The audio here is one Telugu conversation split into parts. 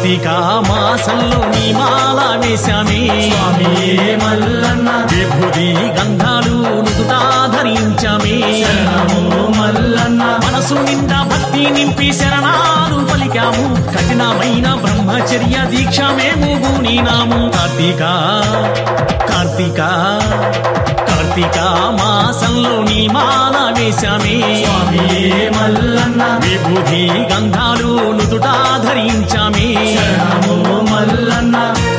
కార్తీక మాసంలో నీ మాల వేశామే స్వామియే మల్లన్న విభూది గంధాలు నుదుటా ధరించామే శరణము మల్లన్న మనసు నిండా భక్తి నింపి శరణాలు పలికాము కఠినమైన బ్రహ్మచర్య దీక్ష మేము బూనినాము కార్తీక కార్తీక కార్తీక మాసంలో నీ మాల వేశామే స్వామియే మల్లన్న విభూది గంధాలు నుదుటా ధరించామే శరణము మల్లన్న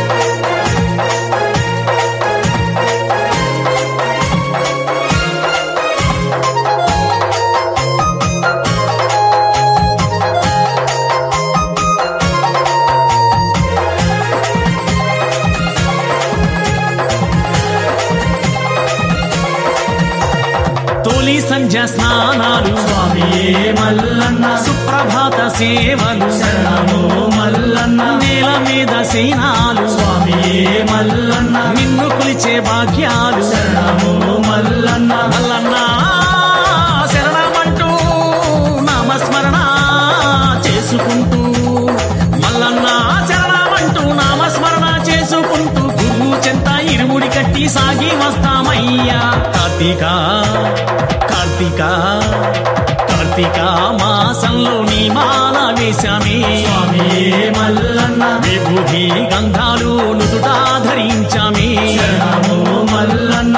తొలి సంధ్య స్నానాలు స్వామియే మల్లన్న సుప్రభాత సేవలు శరణము మల్లన్న నేల మీద సేనాలు స్వామియే మల్లన్న నిన్ను కొలిచే భాగ్యాలు శరణము మల్లన్న మల్లన్న శరణమంటూ నామస్మరణ చేసుకుంటూ మల్లన్న శరణమంటూ నామస్మరణ చేసుకుంటూ గురువు చెంత ఇరుముడి కట్టి సాగి వస్తామయ్యా కార్తీక కార్తీక కార్తీక మాసంలో నీ మాల వేశామే స్వామియే మల్లన్న విభూతి గంధాలు నుదుటా ధరించామే శరణము మల్లన్న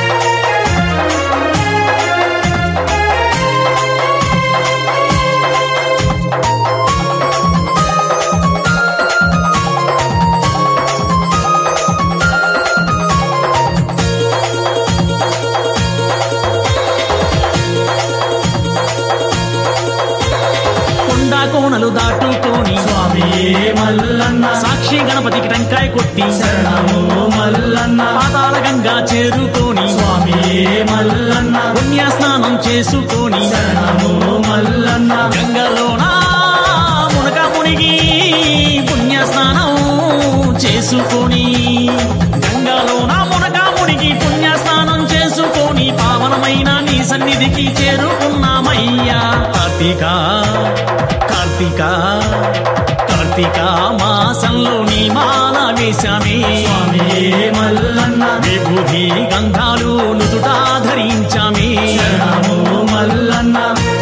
కొండా కోణలు దాటుకొని స్వామియే మల్లన్న సాక్షి గణపతికి టెంకాయ కొట్టి శరణము మల్లన్న పాతాల గంగా చేరుకొని స్వామియే మల్లన్న పుణ్య స్నానం చేసుకొని శరణము మల్లన్న గంగలోన మునక మునిగి పుణ్య స్నానం చేసుకొని గంగలోన మునక మునిగి పుణ్య స్నానం చేసుకొని పావనమైన నీ సన్నిధికి చేరుకున్నామయ్యా కార్తీక కార్తీక కార్తీక మాసంలో నీ మాల వేశామే స్వామియే మల్లన్న విభూతి గంధాలు నుదుటా ధరించామే శరణము మల్లన్న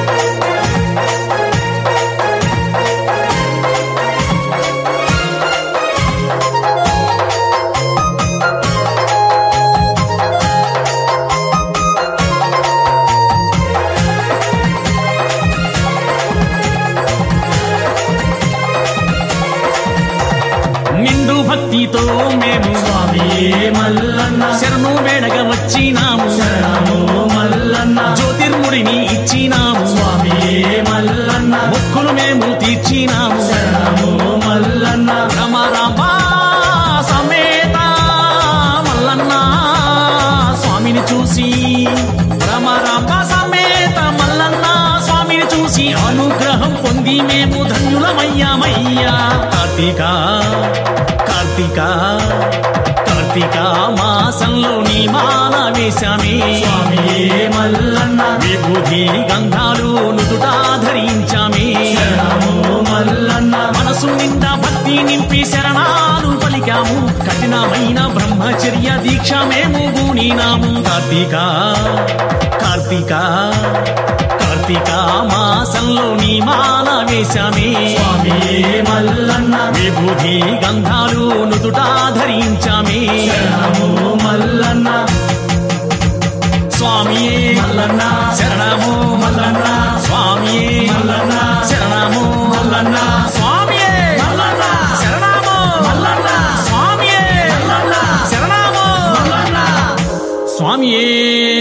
నిండు భక్తితో మేము స్వామియే మల్లన్న శరణు వేడగా వచ్చినాము శరణము మల్లన్న జ్యోతిర్ముడిని ఇచ్చినాము స్వామియే మల్లన్న మొక్కులు మేము తీర్చినాము శరణము మల్లన్న రమరాంబ సమేత మల్లన్న స్వామిని చూసి రమరాంబ సమేత మల్లన్న స్వామిని చూసి అనుగ్రహం పొంది మేము ధన్యులమయ్యామయ్యా కార్తీక కార్తీక కార్తీక మాసంలో నీ మాల వేశామే స్వామియే మల్లన్న విభూతి గంధాలు నుదుటా ధరించామే శరణము మల్లన్న మనసు నిండా భక్తి నింపి శరణాలు పలికాము కఠినమైన బ్రహ్మచర్య దీక్ష మేము బూనినాము కార్తీక కార్తీక కార్తీక మాసంలో నీ మాల వేశామే స్వామియే మల్లన్న విభూతి గంధాలు నుదుటా ధరించామే శరణము మల్లన్న స్వామియే మల్లన్న శరణము మల్లన్న స్వామియే మల్లన్న శరణము మల్లన్న స్వామియే మల్లన్న శరణము మల్లన్న స్వామియే మల్లన్న శరణము మల్లన్న స్వామియే